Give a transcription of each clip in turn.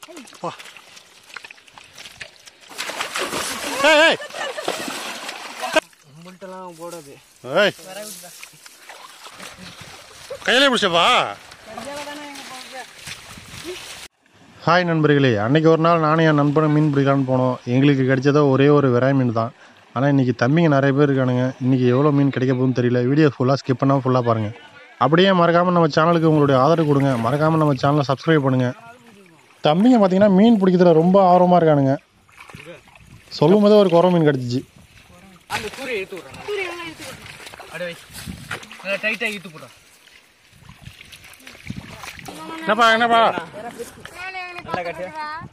வா ஏய் ஏய் முல்ட்டெல்லாம் போடாது ஏய் கையிலே பிடிச்சப்பா ஹாய் நண்பர்களே அன்னைக்கு ஒரு நாள் நானும் என் நண்பனும் மீன் பிடிக்கலான்னு போனோம் எங்களுக்கு கிடைச்சதோ ஒரே ஒரு விராய் மீன் தான் ஆனால் இன்றைக்கி தம்பிங்க நிறைய பேர் இருக்கானுங்க இன்றைக்கி எவ்வளோ மீன் கிடைக்க போகுதுன்னு தெரியல வீடியோ ஃபுல்லாக ஸ்கிப் பண்ணாமல் ஃபுல்லாக பாருங்கள் அப்படியே மறக்காமல் நம்ம சேனலுக்கு உங்களுடைய ஆதரவு கொடுங்க மறக்காமல் நம்ம சேனலை சப்ஸ்கிரைப் பண்ணுங்கள் தம்பிங்க பார்த்தீங்கன்னா மீன் பிடிக்கிறதுல ரொம்ப ஆர்வமாக இருக்கானுங்க சொல்லும் போதே ஒரு குறை மீன் கிடச்சிச்சு அந்த சூரிய இழுத்து விட்றேன் அடே வை நல்லா டைட்டாக இழுத்து போடுறேன் என்னப்பா என்னப்பா நல்லா கட்டியா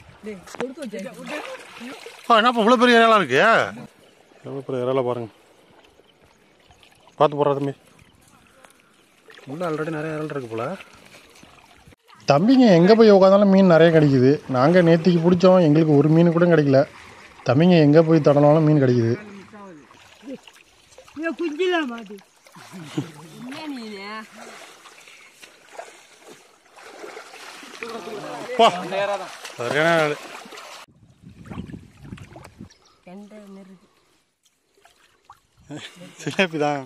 ஆ என்னப்பா இவ்வளோ பெரிய இறாலாம் இருக்கு எவ்வளோ பெரிய இறால பாருங்க பார்த்து போடுறா தம்பி உள்ள ஆல்ரெடி நிறைய இறால் இருக்கு போல தம்பிங்க எங்கே போய் உட்காந்தாலும் மீன் நிறைய கிடைக்குது நாங்கள் நேத்திக்கு பிடிச்சோம் எங்களுக்கு ஒரு மீன் கூட கிடைக்கல தம்பிங்க எங்கே போய் தடனாலும் மீன் கிடைக்குது பா சரியான ஆளு சிலேபி தான்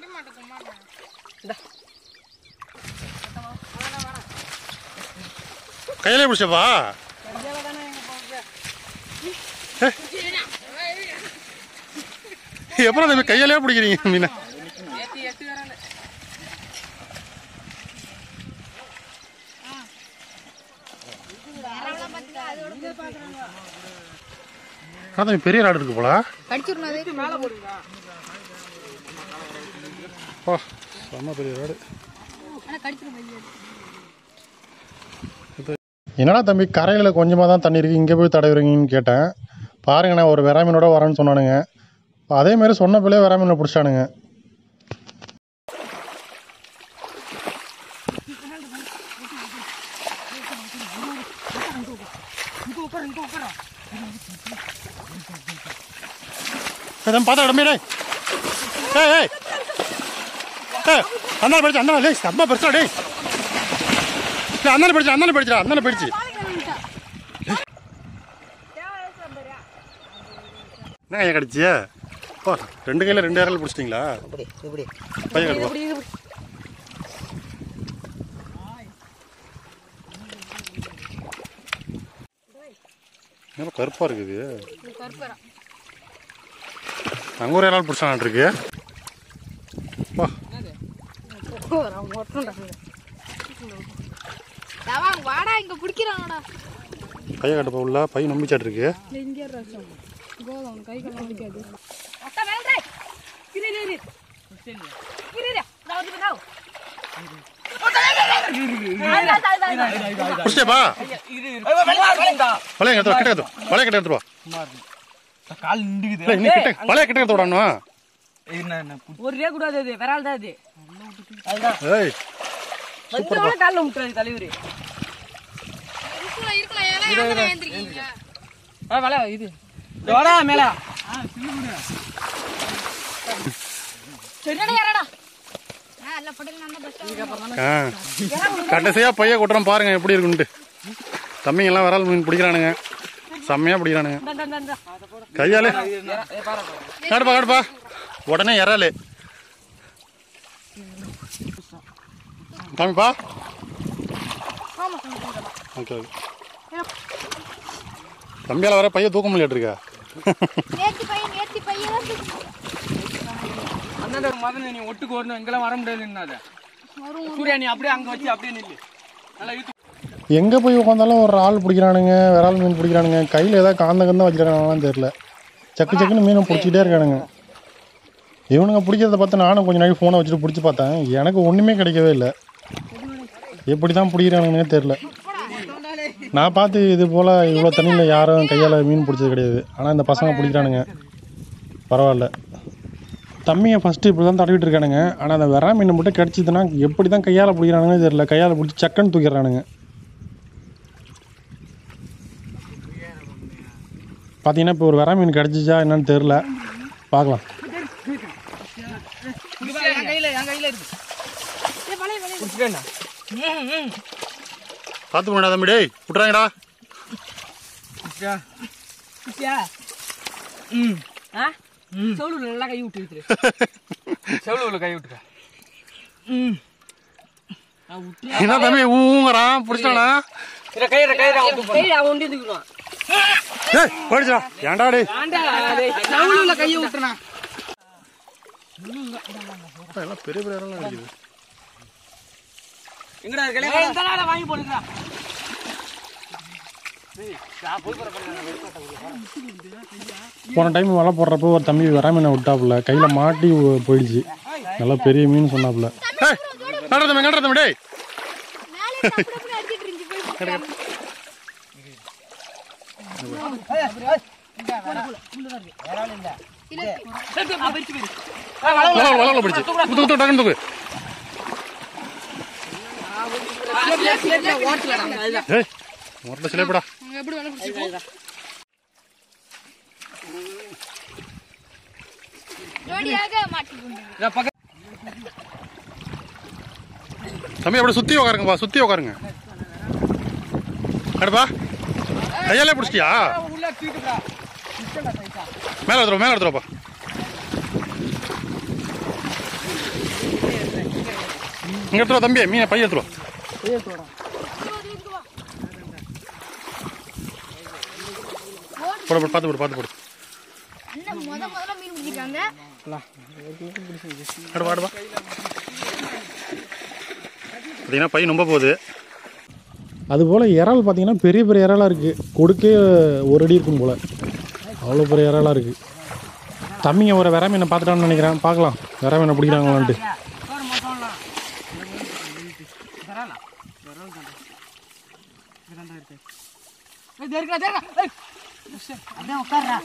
கையிலே பிடிச்சப்பா எப்பறம் தம்பி கையிலே பிடிக்கிறீங்க மீனை ஆனால் தம்பி பெரிய ராடு இருக்கு போல ஓ செம்ம பெரிய ராடு என்னடா தம்பி கரையில் கொஞ்சமாக தான் தண்ணி இருக்குது இங்கே போய் தடவுறீங்கன்னு கேட்டேன் பாருங்கண்ணே ஒரு வெறாமீனோட வரேன்னு சொன்னானுங்க அதே மாதிரி சொன்ன பிள்ளையே வெறாமீனை பிடிச்சானுங்க பார்த்தா இடமே டேய் ஏய் ஏய் ஏய் அண்ணா படிச்சு அண்ணா லே செம்ம பெருசா டேய் டேய், அண்ணனை படிச்சு அண்ணனை படிச்சுடா அண்ணனை படிச்சு என்ன கையா கடிச்சியா ஓ ரெண்டு கையில் ரெண்டு இறல் பிடிச்சிட்டிங்களா இப்படி இப்படி பையன் கடுப்பா என்ன கருப்பாக இருக்குது அங்கே ஒரு இறால் பிடிச்சான் இருக்கு வா வாடா இங்க பிடிக்கிறாங்கடா பைய கட்டப்பா உள்ள பை நம்பிச்சாட்டு இருக்கு இங்க ரசம் கோதம் கை கல்லாம் பிடிக்காது பிடிச்சேப்பா வளைய கட்டு கிட்ட கட்டு வளைய கிட்ட எடுத்துட்டு வா கால் நின்றுக்குது இல்லை இன்னும் கிட்ட வளைய கிட்ட எடுத்து விடணும் என்ன என்ன ஒரே கூடாது அது விரால் தான் அது ஏய் கொஞ்சம் காலில் விட்டுறாது தலைவர் இருக்கலாம் இருக்கலாம் ஏன்னா ஏன் ஏந்திருக்கீங்க ஆ வள இது வாடா மேல என்னடா யாரடா ஆ இல்ல படல நான் பஸ் ஸ்டாண்ட் ஆ கடைசியாக பைய கொட்டுறோம் பாருங்க எப்படி இருக்குன்ட்டு தம்பிங்க எல்லாம் விரல் மீன் பிடிக்கிறானுங்க செம்மையாக பிடிக்கிறானுங்க இந்த இந்த இந்த கையாலே காடுப்பா காடுப்பா உடனே இறாலு காமிப்பா ஓகே ஓகே தம்பியால் வர பையன் தூக்க முடியாட்டு இருக்கா நேத்தி பையன் நேத்தி பையன் அண்ணன் மதன் நீ ஒட்டுக்கு வரணும் இங்கெல்லாம் வர முடியாது என்னாத சூர்யா நீ அப்படியே அங்க வச்சு அப்படியே நில்லு நல்லா இழுத்து எங்கே போய் உட்காந்தாலும் ஒரு ஆள் பிடிக்கிறானுங்க விரால் மீன் பிடிக்கிறானுங்க கையில் ஏதாவது காந்த கந்தம் வச்சுருக்காங்களான்னு தெரில சக்கு சக்குன்னு மீனை பிடிச்சிக்கிட்டே இருக்கானுங்க இவனுங்க பிடிக்கிறத பார்த்து நானும் கொஞ்ச நாளைக்கு ஃபோனை வச்சுட்டு பிடிச்சி பார்த்தேன் எனக்கு ஒன்றுமே கிடைக்கவே இல்லை எப்படி தான் பிடிக்கிறானுங்கன்னே தெரில நான் பார்த்து இது போல் இவ்வளோ தண்ணியில் யாரும் கையால் மீன் பிடிச்சது கிடையாது ஆனால் இந்த பசங்க பிடிக்கிறானுங்க பரவாயில்ல தம்பிங்க ஃபஸ்ட்டு இப்படி தான் தடவிட்டு இருக்கானுங்க ஆனால் அந்த வெறா மீன் மட்டும் கிடச்சிதுன்னா எப்படி தான் கையால் பிடிக்கிறானுங்கன்னு தெரியல கையால் பிடிச்சி சக்கன்னு தூக்கிடுறானுங்க பார்த்தீங்கன்னா இப்போ ஒரு வெறா மீன் கிடச்சிச்சா என்னன்னு தெரில பார்க்கலாம் என் கையில என் கையில இருக்கு பிடிச்சிட்டேண்ணா பார்த்து போடா தம்பி டேய் விட்றாங்கடா குட்டியா ம் ஆ சோளூர்ல நல்லா கை விட்டு விட்டுரு செவ்வளவு கை விட்டுக்க ம் நான் விட்டு என்ன தம்பி ஊங்குறான் பிடிச்சிட்டானா இதை கயிறு கயிறு கை அவன் ஒண்டி தூக்கிடுவான் ஏய் போயிடுச்சா ஏன்டா டே சவுளூர்ல கையை விட்டுறான் எல்லாம் பெரிய பெரிய இடம்லாம் இருக்குது எங்கடா இருக்கல இந்த நாள வாங்கி போடுங்கடா போன டைம் வலை போடுறப்போ ஒரு தம்பி வர மீனை விட்டாப்புல கையில் மாட்டி ஒ- போயிடுச்சு நல்லா பெரிய மீன் சொன்னாப்புல ஏய், நடுற தம்பி நடுற தம்பி டேய் மேலே இருந்து அப்படி அப்படி அடிச்சிட்டு இருந்துச்சு போய் பிடிக்காம. வலை வலை பிடிச்சு குத்து குத்து டக்குன்னு தூக்கு ஏய் முதல்ல சிலைப்படா ஜோடியாக மாட்டிக்கொண்டு தம்பி அப்படியே சுற்றி உட்காருங்கப்பா சுற்றி உட்காருங்க அடுப்பா கையாலே பிடிச்சிட்டியா உள்ள தூக்கிட்டுடா மேலே எடுத்துருவோம் மேலே எடுத்துருவோப்பா இங்கே எடுத்துருவா தம்பி மீனை பைய எடுத்துருவா போட போடு பார்த்து போடு பார்த்து போடு அண்ணன் முத முதல்ல மீன் பிடிச்சிருக்காங்க அடுப்பா அடுப்பா பார்த்தீங்கன்னா பை ரொம்ப போகுது அதுபோல் இறால் பார்த்தீங்கன்னா பெரிய பெரிய இறாலாக இருக்குது கொடுக்கே ஒரு அடி இருக்கும் போல் அவ்வளோ பெரிய இறாலாக இருக்குது தம்பிங்க ஒரு விர மீனை பார்த்துட்டான்னு நினைக்கிறேன் பார்க்கலாம் விர மீனை பிடிக்கிறாங்களான்ட்டு அப்படியே உட்கார்றா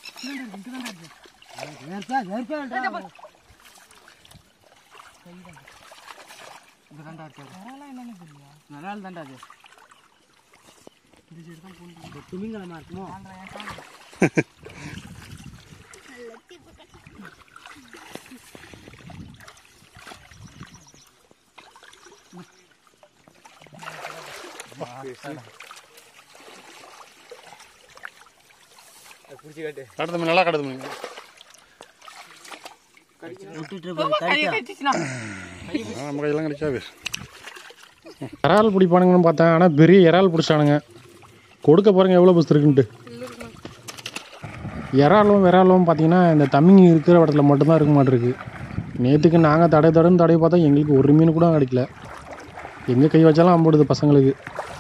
நல்லா தான்டா அது திமிங்கலமா இருக்குமோ பிடிச்சி காட்டு கடத்து மீன் நல்லா கடத்து மீன் நம்ம கையெல்லாம் கிடைக்காது இறால் பிடிப்பானுங்கன்னு பார்த்தேன் ஆனால் பெரிய இறால் பிடிச்சானுங்க கொடுக்க பாருங்க எவ்வளோ பஸ் இருக்குன்ட்டு இறாலும் விறாலும் பார்த்தீங்கன்னா இந்த தம்பிங்க இருக்கிற இடத்துல மட்டும்தான் இருக்க மாட்டிருக்கு நேற்றுக்கு நாங்கள் தடை தடன்னு தடவை பார்த்தா எங்களுக்கு ஒரு மீன் கூட கிடைக்கல எங்கே கை வச்சாலும் அம்பிடுது பசங்களுக்கு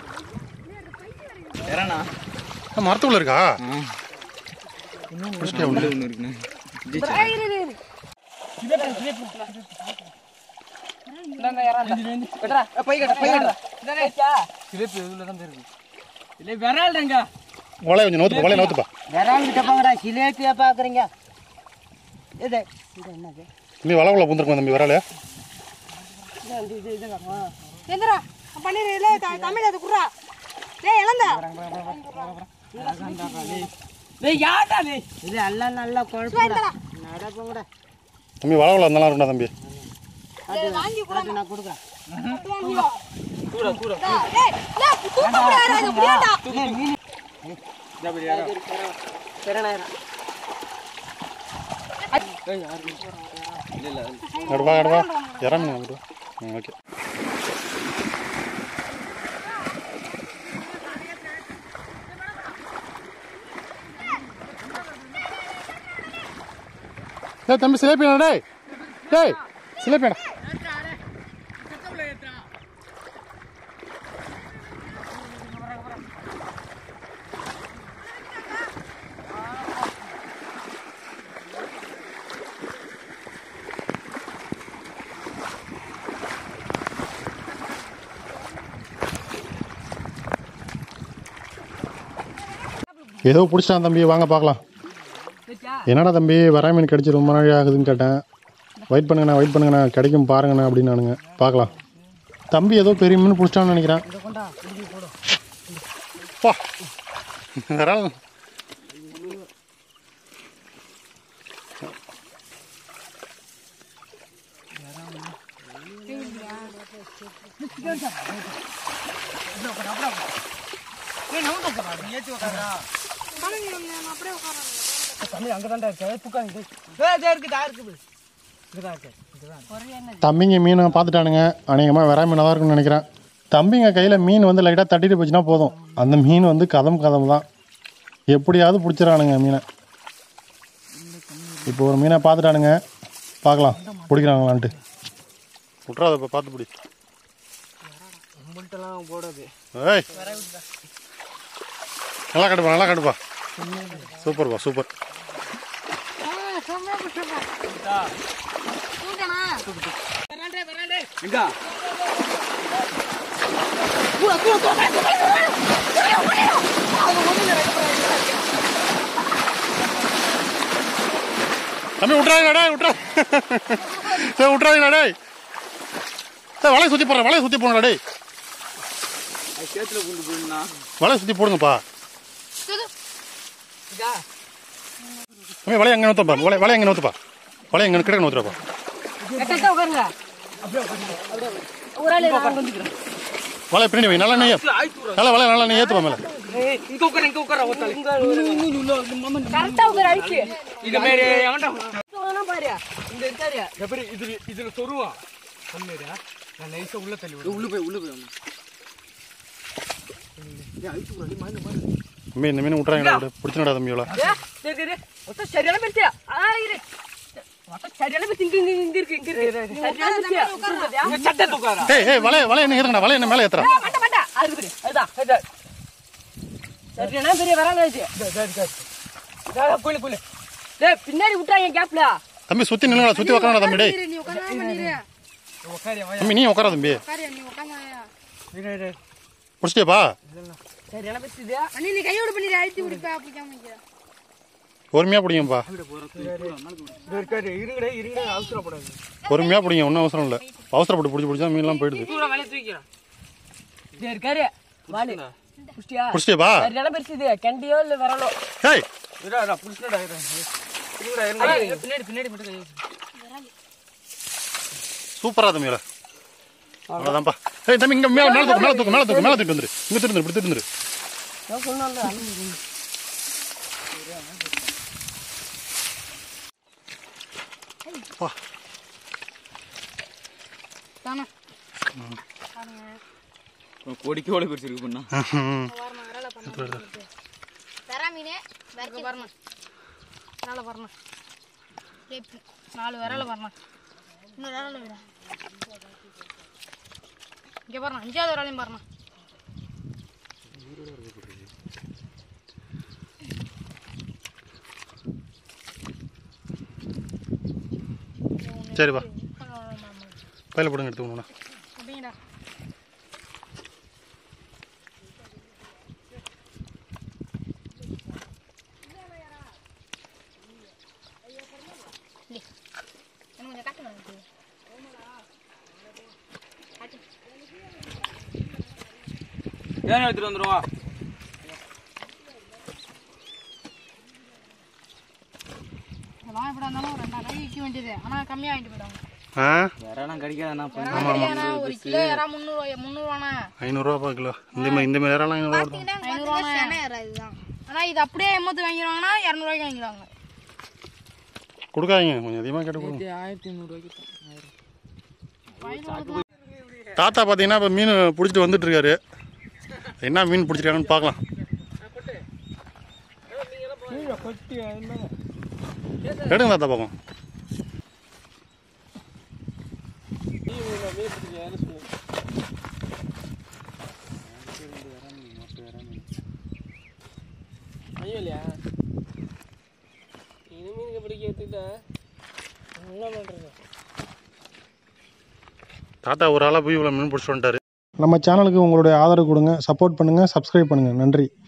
வேறண்ணா மரத்துக்குள்ள இருக்கா பிடிச்சிட்டியா உண்டு ஒன்று இருக்குண்ணே பை கட்ட பை கட்ட சிலேபி இதுல தான் இருக்கு இல்லை விரால்டங்க வலையை கொஞ்சம் நோத்துப்பா வலையை நோத்துப்பா விரால் கிட்ட போங்கடா சிலேபியா பாக்குறீங்க இது இது என்னது நீ வலை பூந்துருக்கோம் தம்பி விராலையா எந்திரா பண்ணிடுறீல தமிழ் அது குர்ரா டேய் இளந்தா டேய் யாடா டேய் இது எல்லாம் நல்லா குழப்பம்டா நட போங்கடா தம்பி வலை வலை இருந்தாலும் இருக்கும்டா தம்பி வாங்கி கூட நான் கொடுக்குறேன் கூட கூட டேய் லே தூக்க முடியாது அது முடியாதா திறனாயிரம் அடுப்பா அடுப்பா இறங்க வந்துட்டு ம் ஓகே டேய் தம்பி சிலேப்பியா டேய் டேய் சிலேப்பியாடா ஏதோ பிடிச்சிட்டான் தம்பி வாங்க பார்க்கலாம் என்னடா தம்பி வரா மீன் கிடச்சி ரொம்ப நாள் ஆகுதுன்னு கேட்டேன் வெயிட் பண்ணுங்கண்ணா வெயிட் பண்ணுங்கண்ணா கிடைக்கும் பாருங்கண்ணா அப்படின்னானுங்க பார்க்கலாம் தம்பி ஏதோ பெரிய மீன் பிடிச்சிட்டான்னு நினைக்கிறேன் பா விரால் பழனி நான் அப்படியே உட்காரேன் தமிழ் அங்கே தான்டா இருக்கு புக்காங்க இதா இருக்கு தா இருக்குது இதுதான் இருக்கு இதுதான் தம்பிங்க மீனை பார்த்துட்டானுங்க அநேகமாக வெறா மீனாக தான் இருக்கும்னு நினைக்கிறேன் தம்பிங்க கையில் மீன் வந்து லைட்டாக தட்டிட்டு போச்சுன்னா போதும் அந்த மீன் வந்து கதம் கதம் தான் எப்படியாவது பிடிச்சிடறானுங்க மீனை இப்போ ஒரு மீனை பார்த்துட்டானுங்க பார்க்கலாம் பிடிக்கிறாங்களான்ட்டு விட்றாத இப்போ பார்த்து பிடி நம்மள்ட்டலாம் போடாது ஏய் நல்லா கட்டுப்பா நல்லா கட்டுப்பா சூப்பர்ப்பா சூப்பர் செம்மையா பிடிச்சிருப்பா தூக்கணா எங்க தம்பி விட்றாங்களா டேய் விட்றா சரி விட்றாங்களா டேய் சரி வலையை சுற்றி போடுறேன் வலையை சுற்றி போடுங்கடா டேய் அது சேத்துல கொண்டு போயிருந்தா வலையை சுற்றி போடுங்கப்பா இதா தம்பி வலையை எங்கே நோத்துப்பா வலை வலையை எங்கே நோத்துப்பா வலையை எங்கே கிடக்க நோத்துறப்பா கரெக்டாக உட்காருங்க ஒரு ஆள் நான் வந்துக்கிறேன் வலையை பின்னாடி வை நல்லா நெய்ய நல்லா வலையை நல்லா நெய் ஏற்றுப்பா மேலே இங்க உட்கார இங்க உட்கார ஒத்தாளி கரெக்டாக உட்கார அழிச்சு இது மாரி எவன்டா சொல்லணும் பாரு இங்க இருக்காரு எப்படி இதுல இதுல சொருவான் சொன்னேடா நான் நைஸா உள்ள தள்ளி விடு உள்ள போய் உள்ள போய் தம்பி இந்த மீன் விட்றாங்களா விடு பிடிச்சினடா தம்பி இவ்வளோ மொத்தம் சரியான பெருசு ஆ இரு மொத்தம் சரியான பெருசு இங்க இங்க இங்க இருக்கு இங்க இருக்கு சரியான பெருசு இங்க சட்டை தூக்காரா ஏய் ஏய் வலையை வலையை என்ன ஏற்றுங்கடா வலையை என்ன மேலே ஏற்றுறா மாட்டா மாட்டா அது இருக்கு அதுதான் அதுதான் சரியான பெரிய வராங்க இது குளு குளு டேய் பின்னாடி விட்டாங்க கேப்ல தம்பி சுற்றி நில்லுடா சுற்றி உட்காரடா தம்பி டேய் நீ உட்காந்து பண்ணிரு உட்காரியா தம்பி நீ உட்கார தம்பி உட்காரியா நீ உட்காந்து இரு இரு பிடிச்சிட்டியாப்பா சரியான பெருசு இது அண்ணி நீ கையோட பண்ணிரு அழுத்தி விடுப்பா பிடிக்காம நிக்கிற. பொறுமையாக பிடிங்கப்பா இது இருக்காரு இருங்கடே இருங்கடே அவசரப்படாது பொறுமையாக பிடிங்க ஒன்றும் அவசரம் இல்லை அவசரப்பட்டு பிடிச்சி பிடிச்சா மீன்லாம் போயிடுது தூர வலைய தூக்கிறேன் இது இருக்காரு வாலி புஷ்டியா பிடிச்சிட்டியாப்பா சரியான பெருசு இது கண்டியோ இல்ல வரலோ ஏய் இரா இரா புடிச்சுடா இரா இருங்கடா இருங்கடா பின்னாடி பின்னாடி மட்டும் கை வச்சு சூப்பரா தம்பியோட அவ்வளோதான்ப்பா ஏய் தம்பி இங்கே மேலே மேலே தூக்கு மேலே தூக்கு மேலே தூக்கு மேலே தூக்கிட்டு வந்துரு இங்கே திருந்துரு இப்படி திருந்துரு நான் சொன்னேன்ல வா தானே கோடிக்கோட பிடிச்சிருக்கு பண்ணா வரணும் விரல பண்ண தரா மீனே இங்க வரணும் விரல வரணும் டேய், நாலு விரல வரணும் இன்னொரு விரல விட இங்க வரணும் அஞ்சாவது விரலையும் வரணும் சரிப்பா பையில போடுங்க எடுத்துக்கணும்ண்ணா அப்படிங்கடா இன்னும் கொஞ்சம் காட்டுங்க எனக்கு. ஏன் எடுத்துட்டு வந்துருவா இதெல்லாம் எப்படி இருந்தாலும் ஒரு ரெண்டாயிரம் ரூபாய்க்கு விற்க வேண்டியது ஆனால் கம்மியாக வாங்கிட்டு போயிடுவாங்க ஆ வேறெல்லாம் கிடைக்காதண்ணா ஏன்னா ஒரு கிலோ யாரா முந்நூறுவா முந்நூறுவாண்ணா ஐநூறுரூவாப்பா கிலோ இந்த மாதிரி இந்த மாதிரி இறாலாம் ஐநூறுரூவா வருது ஐநூறுவாண்ணா இதுதான் ஆனால் இது அப்படியே எம்மத்து வாங்கிடுவாங்கன்னா இரநூறுவாய்க்கு வாங்கிடுவாங்க கொடுக்காதீங்க கொஞ்சம் அதிகமாக கேட்டு கொடுங்க ஆயிரத்தி ஐநூறுரூவாய்க்கு தாத்தா பார்த்தீங்கன்னா இப்போ மீன் பிடிச்சிட்டு வந்துட்டு இருக்காரு என்ன மீன் பிடிச்சிருக்காங்கன்னு பார்க்கலாம் எடுங்க தாத்தா பார்ப்போம் ஐயோ இல்லையா இது மீனுக்கு பிடிக்க எடுத்துக்கிட்டா என்ன பண்றது தாத்தா ஒரு ஆளாக போய் இவ்வளோ மீன் பிடிச்சிட்டு வந்துட்டாரு நம்ம சேனலுக்கு உங்களுடைய ஆதரவு கொடுங்க சப்போர்ட் பண்ணுங்கள் சப்ஸ்கிரைப் பண்ணுங்கள் நன்றி